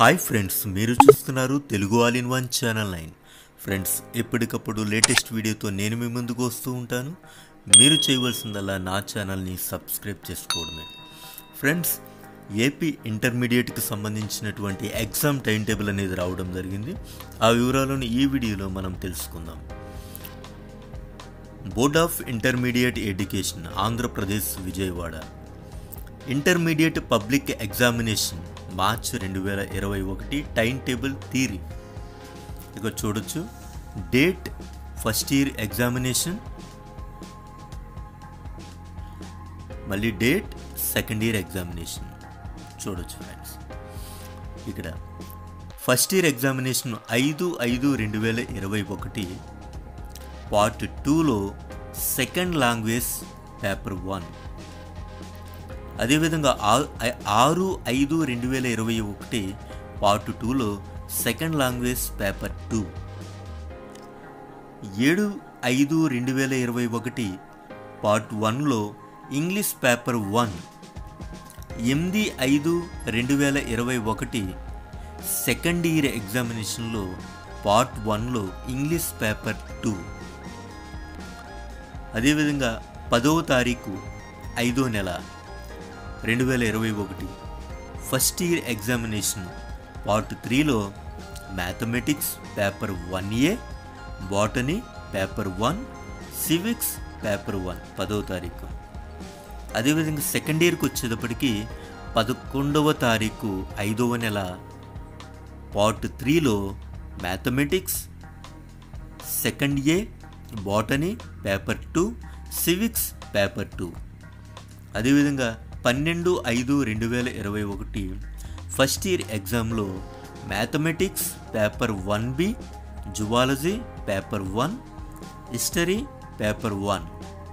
hi friends మీరు చూస్తున్నారు Telugu all in one channel nine friends ఎప్పటికప్పుడు లేటెస్ట్ వీడియోతో నేను మీ ముందుకు వస్తూ ఉంటాను మీరు చేయవలసిందల్లా నా ఛానల్ని సబ్స్క్రైబ్ చేసుకోవడమే ఫ్రెండ్స్ ఏపీ ఇంటర్మీడియట్కి సంబంధించినటువంటి ఎగ్జామ్ టైం టేబుల్ అనేది రావడం జరిగింది ఆ వివరాలను ఈ వీడియోలో మనం తెలుసుకుందాం board of intermediate education Andhra Pradesh Vijayawada intermediate public examination March రెండు వేల ఇరవై ఒకటి టైం టేబుల్ థీరీ ఇక చూడొచ్చు డేట్ ఫస్ట్ ఇయర్ ఎగ్జామినేషన్ మళ్ళీ డేట్ సెకండ్ ఇయర్ ఎగ్జామినేషన్ చూడొచ్చు ఫ్రెండ్స్ ఇక్కడ ఫస్ట్ ఇయర్ ఎగ్జామినేషన్ ఐదు ఐదు రెండు వేల ఇరవై ఒకటి పార్ట్ టూలో సెకండ్ లాంగ్వేజ్ పేపర్ వన్ అదేవిధంగా ఆ- ఐ- ఆరు ఐదు రెండు వేల ఇరవై ఒకటి పార్ట్ టూలో సెకండ్ లాంగ్వేజ్ పేపర్ టూ ఏడు ఐదు రెండు వేల ఇరవై ఒకటి పార్ట్ వన్లో ఇంగ్లీష్ పేపర్ వన్ ఎనిమిది ఐదు రెండు వేల ఇరవై ఒకటి సెకండ్ ఇయర్ ఎగ్జామినేషన్లో పార్ట్ వన్లో ఇంగ్లీష్ పేపర్ టూ అదేవిధంగా పదవ తారీఖు ఐదో నెల రెండు వేల ఇరవై ఒకటి ఫస్ట్ ఇయర్ ఎగ్జామినేషన్ పార్ట్ త్రీలో mathematics paper one A botany paper one civics paper one పదవ తారీఖు అదేవిధంగా సెకండ్ ఇయర్కి వచ్చేటప్పటికి పదకొండవ తారీఖు ఐదవ నెల పార్ట్ త్రీలో mathematics second A botany paper two civics paper two అదేవిధంగా పన్నెండు ఐదు రెండు వేల ఇరవై ఒకటి ఫస్ట్ ఇయర్ ఎగ్జామ్లో mathematics paper one B zoology paper one history paper one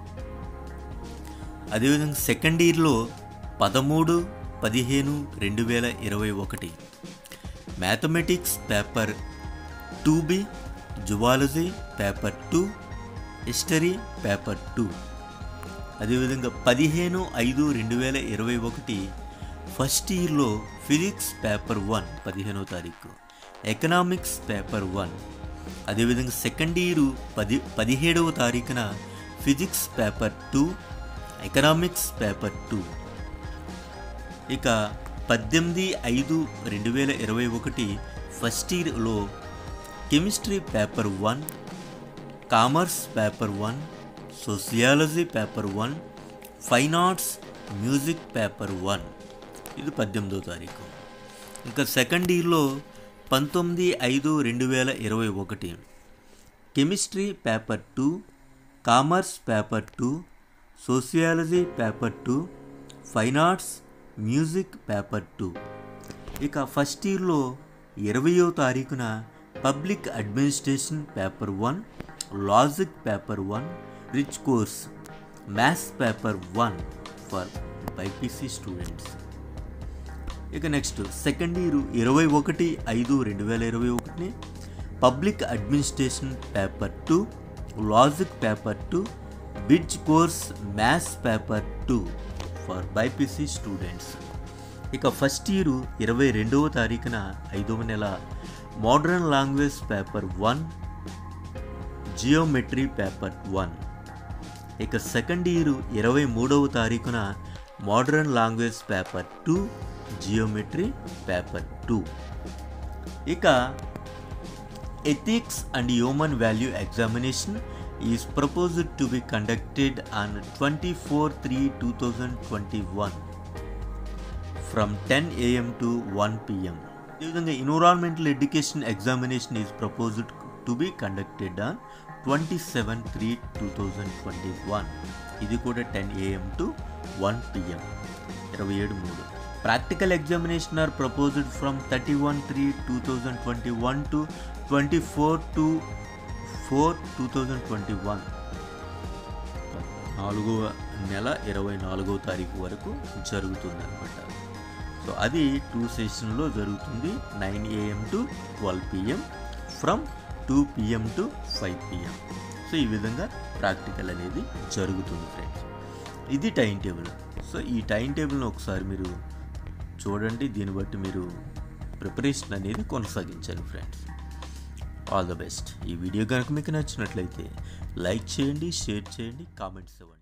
అదేవిధంగా సెకండ్ ఇయర్లో పదమూడు పదిహేను రెండు వేల ఇరవై ఒకటి mathematics paper two B zoology paper two history paper two అదేవిధంగా పదిహేను ఐదు రెండు వేల ఇరవై ఒకటి ఫస్ట్ ఇయర్లో ఫిజిక్స్ పేపర్ వన్ పదిహేనో తారీఖు ఎకనామిక్స్ పేపర్ వన్ అదేవిధంగా సెకండ్ ఇయర్ పది పదిహేడవ తారీఖున physics paper two economics paper two ఇక పద్దెనిమిది ఐదు రెండు వేల ఇరవై ఒకటి ఫస్ట్ ఇయర్లో chemistry paper one commerce paper one sociology paper one fine arts music paper one ఇది పద్దెనిమిదో తారీఖు ఇంకా సెకండ్ ఇయర్లో పంతొమ్మిది ఐదు రెండు వేల ఇరవై ఒకటి chemistry paper two commerce paper two sociology paper two fine arts music paper two ఇక ఫస్ట్ ఇయర్లో ఇరవయో తారీఖున public administration paper one logic paper one bridge course maths paper one for BiPC students ఇక నెక్స్ట్ సెకండ్ ఇయర్ ఇరవై ఒకటి ఐదు రెండు వేల ఇరవై ఒకటిని public administration paper two logic paper two bridge course maths paper two for BiPC students ఇక first year ఇరవై రెండవ తారీఖున ఐదవ నెల modern language paper one geometry paper one ఇక సెకండ్ ఇయర్ ఇరవై మూడవ తారీఖున modern language paper two geometry paper two ఇక ethics and human value examination is proposed to be conducted on twenty four three two thousand twenty one from ten AM to one PM అదేవిధంగా environmental education examination is proposed to be conducted on twenty seven three two thousand twenty one ఇది కూడా ten AM to one PM ఇరవై ఏడు మూడు practical examination are proposed from thirty one three two thousand twenty one to twenty four to four two thousand twenty one నాలుగవ నెల ఇరవై నాలుగవ తారీఖు వరకు జరుగుతుంది అనమాట సో అది టూ సెషన్లో జరుగుతుంది nine AM to twelve PM from two PM to five PM so ఈ విధంగా ప్రాక్టికల్ అనేది జరుగుతుంది ఫ్రెండ్స్ ఇది టైం టేబుల్ సో ఈ టైం టేబుల్ని ఒకసారి మీరు చూడండి దీన్ని బట్టి మీరు ప్రిపరేషన్ అనేది కొనసాగించాలి ఫ్రెండ్స్ ఆల్ ద బెస్ట్ ఈ వీడియో కనుక మీకు నచ్చినట్లయితే లైక్ చేయండి షేర్ చేయండి కామెంట్స్ ఇవ్వండి